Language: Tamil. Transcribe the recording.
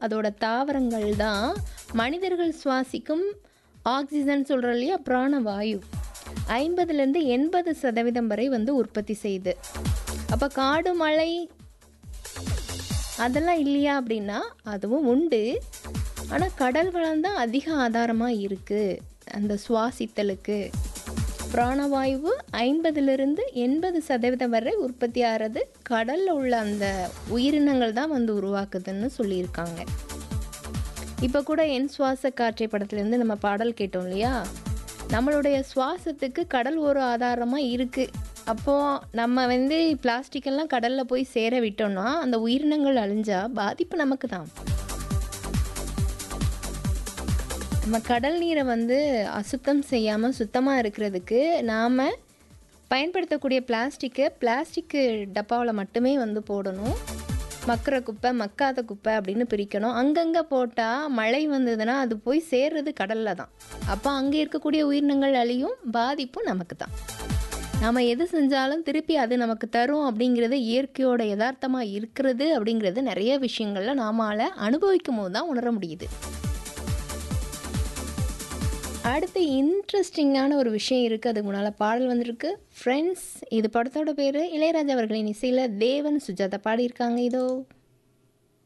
அதோட தாவரங்கள் தான் மனிதர்கள் சுவாசிக்கும் ஆக்சிஜன் சொல்கிறோம் இல்லையா பிராணவாயு ஐம்பதுலேருந்து எண்பது சதவீதம் வரை வந்து உற்பத்தி செய்யுது அப்போ காடு மலை அதெல்லாம் இல்லையா அப்படின்னா அதுவும் உண்டு ஆனால் கடல் வளம் தான் அதிக ஆதாரமாக இருக்குது அந்த சுவாசித்தலுக்கு பிராணவாயு ஐம்பதுலேருந்து எண்பது சதவீதம் வரை உற்பத்தி ஆகிறது கடலில் உள்ள அந்த உயிரினங்கள் தான் வந்து உருவாக்குதுன்னு சொல்லியிருக்காங்க இப்போ கூட என் சுவாச காற்றை படத்துலேருந்து நம்ம பாடல் கேட்டோம் இல்லையா நம்மளுடைய சுவாசத்துக்கு கடல் ஒரு ஆதாரமாக இருக்குது அப்போது நம்ம வந்து பிளாஸ்டிக் எல்லாம் கடலில் போய் சேர விட்டோம்னா அந்த உயிரினங்கள் அழிஞ்சா பாதிப்பு நமக்கு தான் நம்ம கடல் நீரை வந்து அசுத்தம் செய்யாமல் சுத்தமாக இருக்கிறதுக்கு நாம் பயன்படுத்தக்கூடிய பிளாஸ்டிக்கை பிளாஸ்டிக்கு டப்பாவில் மட்டுமே வந்து போடணும் மக்கிற குப்பை மக்காத குப்பை அப்படின்னு பிரிக்கணும் அங்கங்கே போட்டால் மழை வந்ததுன்னா அது போய் சேர்றது கடலில் தான் அப்போ அங்கே இருக்கக்கூடிய உயிரினங்கள் அழியும் பாதிப்பும் நமக்கு தான் நாம் எது செஞ்சாலும் திருப்பி அது நமக்கு தரும் அப்படிங்கிறது இயற்கையோட யதார்த்தமாக இருக்கிறது அப்படிங்கிறது நிறைய விஷயங்களில் நாமால அனுபவிக்கும் போது தான் உணர முடியுது அடுத்து இன்ட்ரெஸ்டிங்கான ஒரு விஷயம் இருக்குது அதுக்கு முன்னால் பாடல் வந்திருக்கு ஃப்ரெண்ட்ஸ் இது படத்தோட பேர் இளையராஜா அவர்களின் இசையில் தேவன் சுஜாதா பாடியிருக்காங்க இதோ